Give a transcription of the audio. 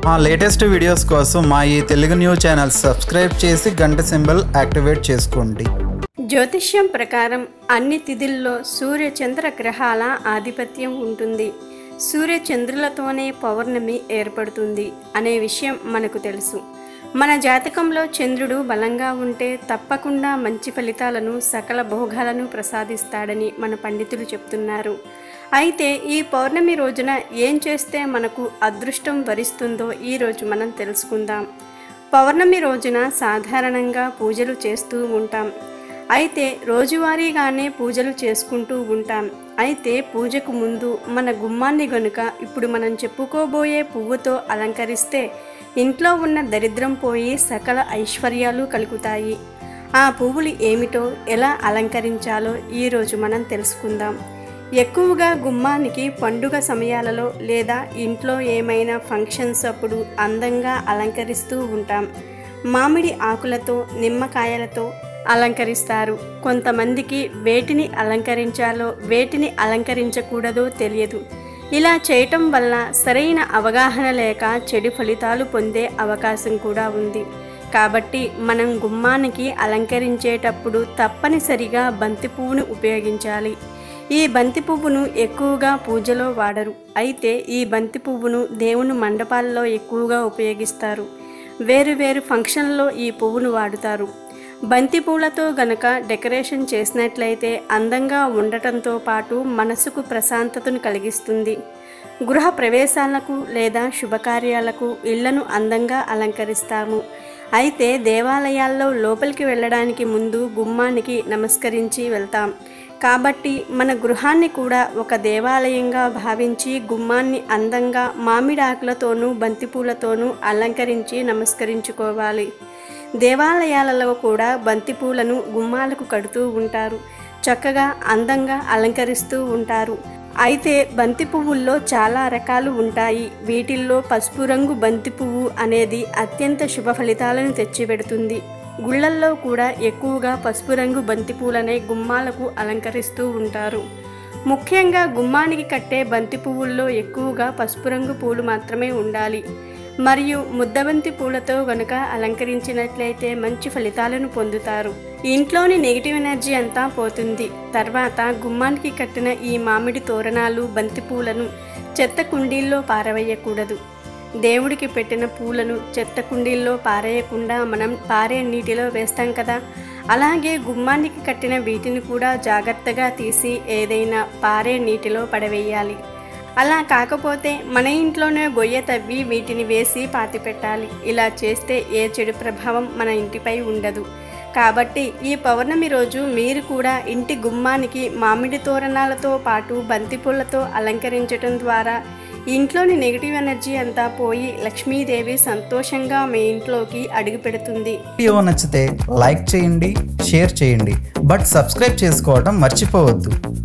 మా latest videos కోసం మా ఈ తెలుగు న్యూస్ ఛానల్ సబ్స్క్రైబ్ చేసి గంట సింబల్ యాక్టివేట్ చేసుకోండి జ్యోతిష్యం ప్రకారం అన్ని తిథుల్లో సూర్య చంద్ర గ్రహాల ఆధిపత్యం ఉంటుంది సూర్య చంద్రులతోనే పౌర్ణమి ఏర్పడుతుంది అనే విషయం మనకు తెలుసు మన జాతకంలో చంద్రుడు బలంగా ఉంటే తప్పకుండా మంచి ఫలితాలను సకల భోగాలను ప్రసాదిస్తాడని మన పండితులు చెప్తున్నారు అయితే ఈ పౌర్ణమి రోజున ఏం చేస్తే మనకు అదృష్టం వరిస్తుందో ఈరోజు మనం తెలుసుకుందాం పౌర్ణమి రోజున సాధారణంగా పూజలు చేస్తూ ఉంటాం అయితే రోజువారీగానే పూజలు చేసుకుంటూ ఉంటాం అయితే పూజకు ముందు మన గుమ్మాన్ని గనుక ఇప్పుడు మనం చెప్పుకోబోయే పువ్వుతో అలంకరిస్తే ఇంట్లో ఉన్న దరిద్రం పోయి సకల ఐశ్వర్యాలు కలుగుతాయి ఆ పువ్వులు ఏమిటో ఎలా అలంకరించాలో ఈరోజు మనం తెలుసుకుందాం ఎక్కువగా గుమ్మానికి పండుగ సమయాలలో లేదా ఇంట్లో ఏమైనా ఫంక్షన్స్ అప్పుడు అందంగా అలంకరిస్తూ ఉంటాం మామిడి ఆకులతో నిమ్మకాయలతో అలంకరిస్తారు కొంతమందికి వేటిని అలంకరించాలో వేటిని అలంకరించకూడదో తెలియదు ఇలా చేయటం వల్ల సరైన అవగాహన లేక చెడు ఫలితాలు పొందే అవకాశం కూడా ఉంది కాబట్టి మనం గుమ్మానికి అలంకరించేటప్పుడు తప్పనిసరిగా బంతి పువ్వును ఉపయోగించాలి ఈ బంతి పువ్వును ఎక్కువగా పూజలో వాడరు అయితే ఈ బంతి పువ్వును దేవుని మండపాల్లో ఎక్కువగా ఉపయోగిస్తారు వేరు వేరు ఫంక్షన్లో ఈ పువ్వును వాడుతారు బంతి పూలతో గనక డెకరేషన్ చేసినట్లయితే అందంగా ఉండటంతో పాటు మనసుకు ప్రశాంతతను కలిగిస్తుంది గృహ ప్రవేశాలకు లేదా శుభకార్యాలకు ఇళ్లను అందంగా అలంకరిస్తాము అయితే దేవాలయాల్లో లోపలికి వెళ్ళడానికి ముందు గుమ్మానికి నమస్కరించి వెళ్తాం కాబట్టి మన గృహాన్ని కూడా ఒక దేవాలయంగా భావించి గుమ్మాన్ని అందంగా మామిడాకులతోనూ బంతిపూలతోనూ అలంకరించి నమస్కరించుకోవాలి దేవాలయాలలో కూడా బంతిపూలను గుమ్మాలకు కడుతూ ఉంటారు చక్కగా అందంగా అలంకరిస్తూ ఉంటారు అయితే బంతి పువ్వుల్లో చాలా రకాలు ఉంటాయి వీటిల్లో పసుపు రంగు బంతి పువ్వు అనేది అత్యంత శుభ ఫలితాలను తెచ్చిపెడుతుంది గుళ్ళల్లో కూడా ఎక్కువగా పసుపు రంగు బంతి పూలనే గుమ్మాలకు అలంకరిస్తూ ఉంటారు ముఖ్యంగా గుమ్మానికి కట్టే బంతి పువ్వుల్లో ఎక్కువగా పసుపు రంగు పూలు మాత్రమే ఉండాలి మరియు ముద్దబంతి పూలతో గనుక అలంకరించినట్లయితే మంచి ఫలితాలను పొందుతారు ఇంట్లోని నెగిటివ్ ఎనర్జీ అంతా పోతుంది తర్వాత గుమ్మానికి కట్టిన ఈ మామిడి తోరణాలు బంతి పూలను చెత్త కుండీల్లో పారవేయకూడదు దేవుడికి పెట్టిన పూలను చెత్త కుండీల్లో పారేయకుండా మనం పారే నీటిలో వేస్తాం కదా అలాగే గుమ్మానికి కట్టిన వీటిని కూడా జాగ్రత్తగా తీసి ఏదైనా పారే నీటిలో పడవేయాలి అలా కాకపోతే మన ఇంట్లోనే గొయ్య తవ్వి వీటిని వేసి పాతిపెట్టాలి ఇలా చేస్తే ఏ చెడు ప్రభావం మన ఇంటిపై ఉండదు కాబట్టి ఈ పౌర్ణమి రోజు మీరు కూడా ఇంటి గుమ్మానికి మామిడి తోరణాలతో పాటు బంతిపూలతో అలంకరించడం ద్వారా ఇంట్లోని నెగిటివ్ ఎనర్జీ అంతా పోయి లక్ష్మీదేవి సంతోషంగా మీ ఇంట్లోకి అడుగు పెడుతుంది వీడియో నచ్చితే లైక్ చేయండి షేర్ చేయండి బట్ సబ్స్క్రైబ్ చేసుకోవడం మర్చిపోవద్దు